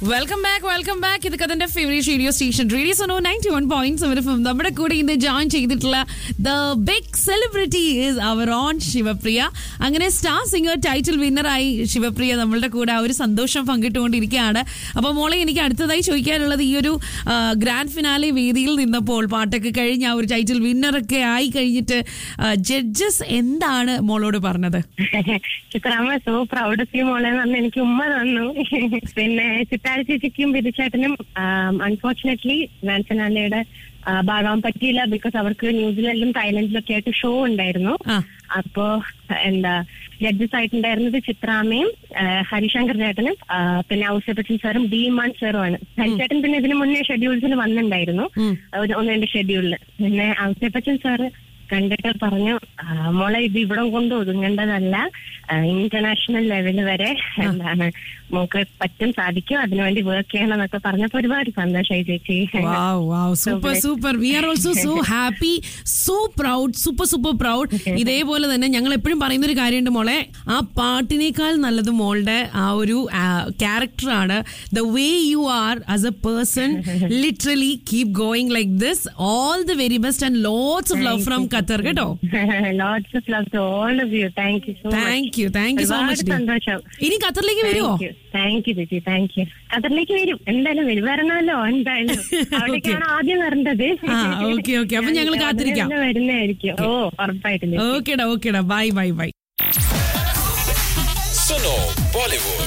Welcome back welcome back ഇത് കഥന്റെ favourite radio station radio സോണോ ninety one point seven F നമ്മുടെ കൂടെ ഇന്ന് ജോയിൻ ചെയ്തിട്ടുള്ള the big celebrity is our own Shivapriya അങ്ങനെ സ്റ്റാർ സിംഗർ ടൈറ്റിൽ വിന്നറായി ശിവപ്രിയ നമ്മളുടെ കൂടെ ആ ഒരു സന്തോഷം പങ്കിട്ടുകൊണ്ടിരിക്കുകയാണ് അപ്പോൾ മോളെ എനിക്ക് അടുത്തതായി ചോദിക്കാനുള്ളത് ഈ ഒരു ആ, ഗ്രാൻഡ് ഫിനാലെ വേദിയിൽ നിന്നപ്പോൾ പാട്ടൊക്കെ കഴിഞ്ഞ് ആ ഒരു ടൈറ്റിൽ വിന്നറൊക്കെ ആയി കഴിഞ്ഞിട്ട് ജഡ്ജസ് എന്താണ് മോളോട് പറഞ്ഞത് Chithramma so proud of you മോളെ എന്ന് പറഞ്ഞ് എനിക്ക് ഉമ്മ തന്നു പിന്നെ ചിത്താര ചേച്ചിക്കും ബിരിച്ചേട്ടനും അൺഫോർച്ചുനേറ്റ്ലി വാൻസനാലയുടെ ഭാഗം പറ്റിയില്ല ബിക്കോസ് അവർക്ക് ന്യൂസിലൻഡിലും തായ്ലൻഡിലും ഒക്കെ ആയിട്ട് ഷോ ഉണ്ടായിരുന്നു ആ അപ്പോ എന്താ ജഡ്ജസ് ആയിട്ടുണ്ടായിരുന്നത് ചിത്രാമ്മയും ആ, ഹരിശങ്കർ ചേട്ടനും ആ, പിന്നെ ഔസേപ്പച്ചൻ സാറും ഡി മാൻ സാറുമാണ് ഹരിചേട്ടൻ പിന്നെ ഇതിന് മുന്നേ ഷെഡ്യൂൾസിൽ വന്നിട്ടുണ്ടായിരുന്നു ഉം. ഒരു ഒന്ന് രണ്ട് ഷെഡ്യൂളില് പിന്നെ ഔസേപ്പച്ചൻ സാറ് കണ്ടിട്ട് പറഞ്ഞു "ആ, മോളെ ഇത് ഇവിടെ കൊണ്ട് ഒതുങ്ങേണ്ടതല്ല ഇന്റർനാഷണൽ ലെവല് വരെ എന്താണ് മോക്ക് പറ്റും സാധിക്കും അതിനുവേണ്ടി വർക്ക് ചെയ്യണം എന്നൊക്കെ പറഞ്ഞപ്പോ ഒരുപാട് സന്തോഷമായി ചേച്ചി Wow, wow, super, super. We are also so happy, so proud, super, super proud. ഇതേപോലെ തന്നെ ഞങ്ങൾ എപ്പോഴും പറയുന്ന ഒരു കാര്യമുണ്ട് മോളെ ആ പാട്ടിനേക്കാൾ നല്ലത് മോളുടെ ആ ഒരു ക്യാരക്ടറാണ് the way you are as a person literally keep going like this all the very best and lots of love from Qatar കേട്ടോ lots of love to all of you thank you so thank you thank you so much സന്തോഷം ഇനി ഖത്തറിലേക്ക് വരുമോ thank you ചേച്ചി thank you അതിലേക്ക് വരും എന്തായാലും വരും വരണമല്ലോ എന്തായാലും അവിടേക്കാണ് ആദ്യം വരേണ്ടത് ആ, okay, okay. അപ്പൊ ഞങ്ങള് കാത്തിരിക്കാം. അതിന് വരുന്നതായിരിക്കും ഓ ഉറപ്പായിട്ടില്ല ഓക്കേടാ ഓക്കേടാ bye bye bye Suno Bollywood.